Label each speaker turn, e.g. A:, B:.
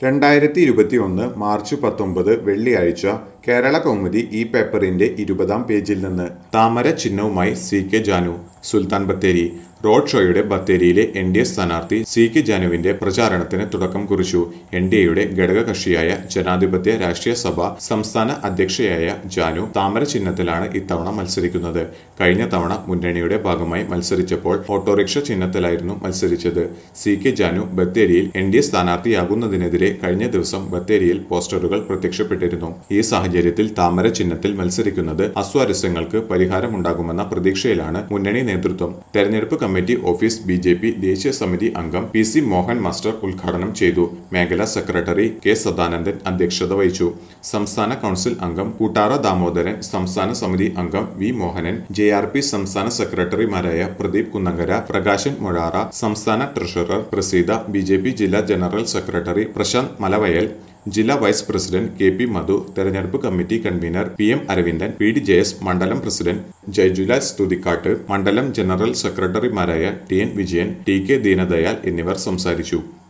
A: രണ്ടായിരത്തി ഇരുപത്തി ഒന്ന് മാർച്ച് പത്തൊമ്പത് വെള്ളിയാഴ്ച കേരള കൗമുദി ഈ പേപ്പറിന്റെ ഇരുപതാം പേജിൽ നിന്ന് താമര ചിഹ്നവുമായി C K Janu Sultan Bathery road ഷോയുടെ ബത്തേരിയിലെ എൻ ഡി എ സ്ഥാനാർത്ഥി സി കെ ജാനുവിന്റെ പ്രചാരണത്തിന് തുടക്കം കുറിച്ചു എൻ ഡി എയുടെ ഘടകകക്ഷിയായ ജനാധിപത്യ രാഷ്ട്രീയ സഭ സംസ്ഥാന അധ്യക്ഷയായ ജാനു താമര ചിഹ്നത്തിലാണ് ഇത്തവണ മത്സരിക്കുന്നത് കഴിഞ്ഞ തവണ മുന്നണിയുടെ ഭാഗമായി മത്സരിച്ചപ്പോൾ ഓട്ടോറിക്ഷ ചിഹ്നത്തിലായിരുന്നു മത്സരിച്ചത് സി കെ ജാനു ബത്തേരിയിൽ എൻ ഡി എ സ്ഥാനാർത്ഥിയാകുന്നതിനെതിരെ കഴിഞ്ഞ ദിവസം ബത്തേരിയിൽ പോസ്റ്ററുകൾ പ്രത്യക്ഷപ്പെട്ടിരുന്നു ഈ സാഹചര്യത്തിൽ താമര ചിഹ്നത്തിൽ മത്സരിക്കുന്നത് അസ്വാരസ്യങ്ങൾക്ക് പരിഹാരമുണ്ടാകുമെന്ന പ്രതീക്ഷയിലാണ് മുന്നണി നേതൃത്വം തെരഞ്ഞെടുപ്പ് committee office B J P ദേശീയ സമിതി അംഗം പി സി മോഹൻ മാസ്റ്റർ ഉദ്ഘാടനം ചെയ്തു മേഖലാ സെക്രട്ടറി കെ സദാനന്ദൻ അധ്യക്ഷത വഹിച്ചു സംസ്ഥാന കൗൺസിൽ അംഗം കൂട്ടാറ ദാമോദരൻ സംസ്ഥാന സമിതി അംഗം V Mohanan J R P സംസ്ഥാന സെക്രട്ടറിമാരായ പ്രദീപ് കുന്നങ്കര പ്രകാശൻ മൊഴാറ സംസ്ഥാന treasurer Praseetha B J P ജില്ലാ ജനറൽ സെക്രട്ടറി പ്രശാന്ത് മലവയൽ ജില്ലാ vice president K P Madhu തെരഞ്ഞെടുപ്പ് committee convener P M Aravindan P D Jayas മണ്ഡലം പ്രസിഡന്റ് ജയജുല സ്തുതിക്കാട്ട് മണ്ഡലം ജനറൽ സെക്രട്ടറിമാരായ T N Vijayan T K Deendayal എന്നിവർ സംസാരിച്ചു